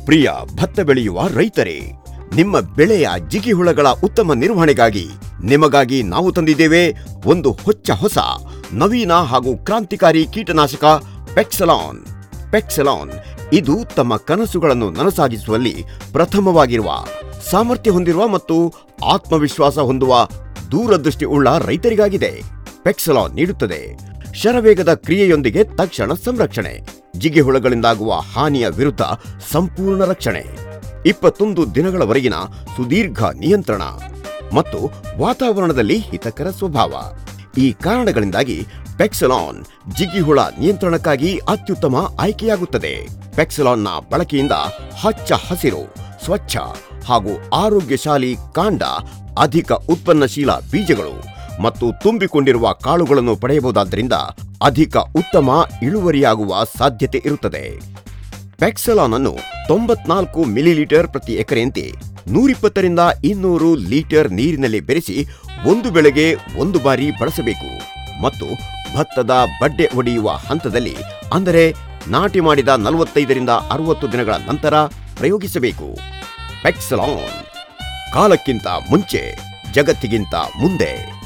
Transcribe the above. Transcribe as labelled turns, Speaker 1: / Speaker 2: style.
Speaker 1: ಪ್ರಿಯ ಭತ್ತ ಬೆಳೆಯುವ ರೈತರೇ ನಿಮ್ಮ ಬೆಳೆಯ ಜಿಗಿಹುಳಗಳ ಉತ್ತಮ ನಿರ್ವಹಣೆಗಾಗಿ ನಿಮಗಾಗಿ ನಾವು ತಂದಿದ್ದೇವೆ ಒಂದು ಹೊಚ್ಚ ಹೊಸ ನವೀನ ಹಾಗೂ ಕ್ರಾಂತಿಕಾರಿ ಕೀಟನಾಶಕ ಪೆಕ್ಸಲಾನ್ ಪೆಕ್ಸಲಾನ್ ಇದು ತಮ್ಮ ಕನಸುಗಳನ್ನು ನನಸಾಗಿಸುವಲ್ಲಿ ಪ್ರಥಮವಾಗಿರುವ ಸಾಮರ್ಥ್ಯ ಹೊಂದಿರುವ ಮತ್ತು ಆತ್ಮವಿಶ್ವಾಸ ಹೊಂದುವ ದೂರದೃಷ್ಟಿ ಉಳ್ಳ ರೈತರಿಗಾಗಿದೆ ಪೆಕ್ಸಲಾನ್ ನೀಡುತ್ತದೆ ಶರವೇಗದ ಕ್ರಿಯೆಯೊಂದಿಗೆ ತಕ್ಷಣ ಸಂರಕ್ಷಣೆ ಜಿಗಿಹುಳಗಳಿಂದಾಗುವ ಹಾನಿಯ ವಿರುದ್ಧ ಸಂಪೂರ್ಣ ರಕ್ಷಣೆ ಇಪ್ಪತ್ತೊಂದು ದಿನಗಳವರೆಗಿನ ಸುದೀರ್ಘ ನಿಯಂತ್ರಣ ಮತ್ತು ವಾತಾವರಣದಲ್ಲಿ ಹಿತಕರ ಸ್ವಭಾವ ಈ ಕಾರಣಗಳಿಂದಾಗಿ ಪೆಕ್ಸಲಾನ್ ಜಿಗಿಹುಳ ನಿಯಂತ್ರಣಕ್ಕಾಗಿ ಅತ್ಯುತ್ತಮ ಆಯ್ಕೆಯಾಗುತ್ತದೆ ಪೆಕ್ಸಲಾನ್ನ ಬಳಕೆಯಿಂದ ಹಚ್ಚ ಹಸಿರು ಸ್ವಚ್ಛ ಹಾಗೂ ಆರೋಗ್ಯಶಾಲಿ ಕಾಂಡ ಅಧಿಕ ಉತ್ಪನ್ನಶೀಲ ಬೀಜಗಳು ಮತ್ತು ತುಂಬಿಕೊಂಡಿರುವ ಕಾಳುಗಳನ್ನು ಪಡೆಯಬಹುದಾದ್ದರಿಂದ ಅಧಿಕ ಉತ್ತಮ ಇಳುವರಿಯಾಗುವ ಸಾಧ್ಯತೆ ಇರುತ್ತದೆ ಪೆಕ್ಸಲಾನ್ ಅನ್ನು ತೊಂಬತ್ನಾಲ್ಕು ಮಿಲಿಲೀಟರ್ ಪ್ರತಿ ಎಕರೆಯಂತೆ ನೂರಿಪ್ಪತ್ತರಿಂದ ಇನ್ನೂರು ಲೀಟರ್ ನೀರಿನಲ್ಲಿ ಬೆರೆಸಿ ಒಂದು ಬೆಳೆಗೆ ಒಂದು ಬಾರಿ ಬಳಸಬೇಕು ಮತ್ತು ಭತ್ತದ ಬಡ್ಡೆ ಒಡೆಯುವ ಹಂತದಲ್ಲಿ ಅಂದರೆ ನಾಟಿ ಮಾಡಿದ ನಲವತ್ತೈದರಿಂದ ಅರವತ್ತು ದಿನಗಳ ನಂತರ ಪ್ರಯೋಗಿಸಬೇಕು ಪೆಕ್ಸಲಾನ್ ಕಾಲಕ್ಕಿಂತ ಮುಂಚೆ ಜಗತ್ತಿಗಿಂತ ಮುಂದೆ